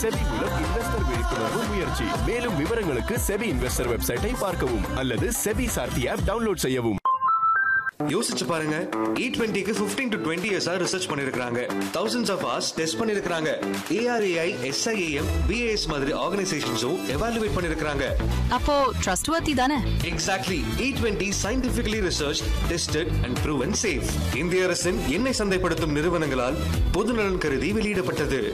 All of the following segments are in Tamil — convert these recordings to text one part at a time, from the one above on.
செபி மூலம் இன்வெஸ்டர் விழிப்புணர்வு முயற்சி மேலும் விவரங்களுக்கு செபி இன்வெஸ்டர் வெப்சைட்டை பார்க்கவும் அல்லது செபி சார்த்தி ஆப் டவுன்லோட் செய்யவும் யோசிச்சு பாருங்க இ டுவெண்ட்டிக்கு ஃபிஃப்டீன் டு டுவெண்ட்டி இயர்ஸா ரிசர்ச் பண்ணிருக்காங்க தௌசண்ட்ஸ் ஆஃப் ஹார்ஸ் டெஸ்ட் பண்ணிருக்காங்க ஏஆர்ஏஐ எஸ்ஐஏஎம் பிஏஎஸ் மாதிரி ஆர்கனைசேஷன்ஸும் எவாலுவேட் பண்ணிருக்காங்க அப்போ ட்ரஸ்ட் வர்த்தி தானே exactly E twenty scientifically research tested and proven safe இந்திய அரசின் எண்ணெய் சந்தைப்படுத்தும் நிறுவனங்களால் பொதுநலன் கருதி வெளியிடப்பட்டது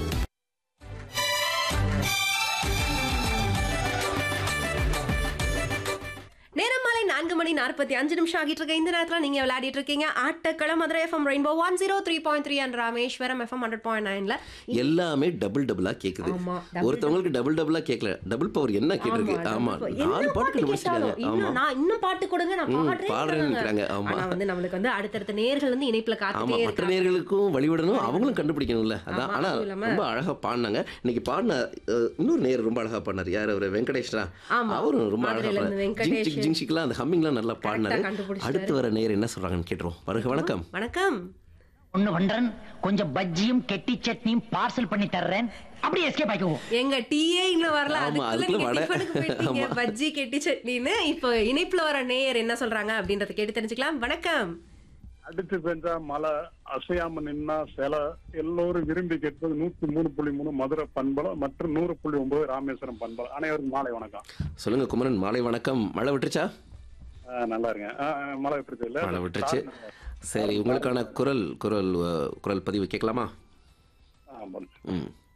நேரம் மாலை நான்கு மணி நாற்பத்தி அஞ்சு நிமிஷம் ஆகிட்டு இருக்க இந்த நேரத்தில் நீங்க விளையாடிட்டு இருக்கீங்க ஆட்டக்களம் Madurai FM rainbow one zero three point three and Rameswaram FM hundred point நைன்ல எல்லாமே டபுள் டபுளா கேக்குது ஆமா, double ஒருத்தவங்களுக்கு டபுள் டபுளா கேட்கல டபுள் பவர் என்ன கேட்டிருக்கு ஆமா நாலு பாட்டு கண்டுபிடிச்சிருக்காங்க ஆமா இன்னும் நான் இன்னும் பாட்டு கொடுங்க நான் ம், பாடுறேன் பாடுறேன்னுக்கிறாங்க, ஆமா. ஆனா வந்து நம்மளுக்கு வந்து அடுத்தடுத்த நேர்கள் வந்து இணைப்புல ஆமா காத்துட்டே மற்ற இருக்காங்க நேர்களுக்கும் வழிவிடணும் அவங்களும் கண்டுபிடிக்கணும்ல அதான் ஆமா, ஆனா அதுவும் இல்லாம- ரொம்ப அழகா பாடினாங்க இன்னைக்கு பாடின அஹ், இன்னொரு நேர் ரொம்ப அழகா பாடினார் யார் அவர் வெங்கடேஷ்ரா ஆமா. அவரும் ரொம்ப அழகா மதுரையில இருந்து பாடினார் ஜிங் சிக் வெங்கடேஷ். ஜிங் சிக்லாம் அந்த ஹம்மிங்லாம் நல்லா பாடினாரு கண்டுபிடிச்சிட்டாரு. அடுத்து வர நேர் என்ன சொல்றாங்கன்னு கேட்டுருவோம் பாருங்க வணக்கம் வணக்கம் ஒண்ணு பண்றேன் கொஞ்சம் பஜ்ஜியும் கெட்டி சட்னியும் பார்சல் பண்ணி தர்றேன் அப்படியே எஸ்கேப் ஆகிக்குவோம் எங்க டீயே இன்னும் வரல ஆமா, அதுக்குள்ள அதுக்குள்ள நீங்க வடை. டிஃபனுக்கு போயிட்டீங்க ஆமா. பஜ்ஜி கெட்டி சட்னின்னு இப்போ இணைப்புல வர நேயர் என்ன சொல்றாங்க அப்படின்றத கேட்டு தெரிஞ்சுக்கலாம் வணக்கம் அடிச்சு பெஞ்சா மழை அசையாம நின்னா சில எல்லோரும் விரும்பி கேட்பது நூத்தி மூணு புள்ளி மூணு மதுரை பண்பலம் மற்றும் நூறு புள்ளி ஒன்பது ராமேஸ்வரம் பண்பலம் அனைவருக்கும் மாலை வணக்கம் சொல்லுங்க குமரன் மாலை வணக்கம் மழை விட்டுருச்சா ஆ, நல்லா இருங்க ஆ, ஆ, மழை விட்டுருச்சு இல்ல மழை விட்டுருச்சு சரி உங்களுக்கான குரல் குரல் அஹ், குரல் பதிவு கேட்கலாமா ஆ, போதும். ம்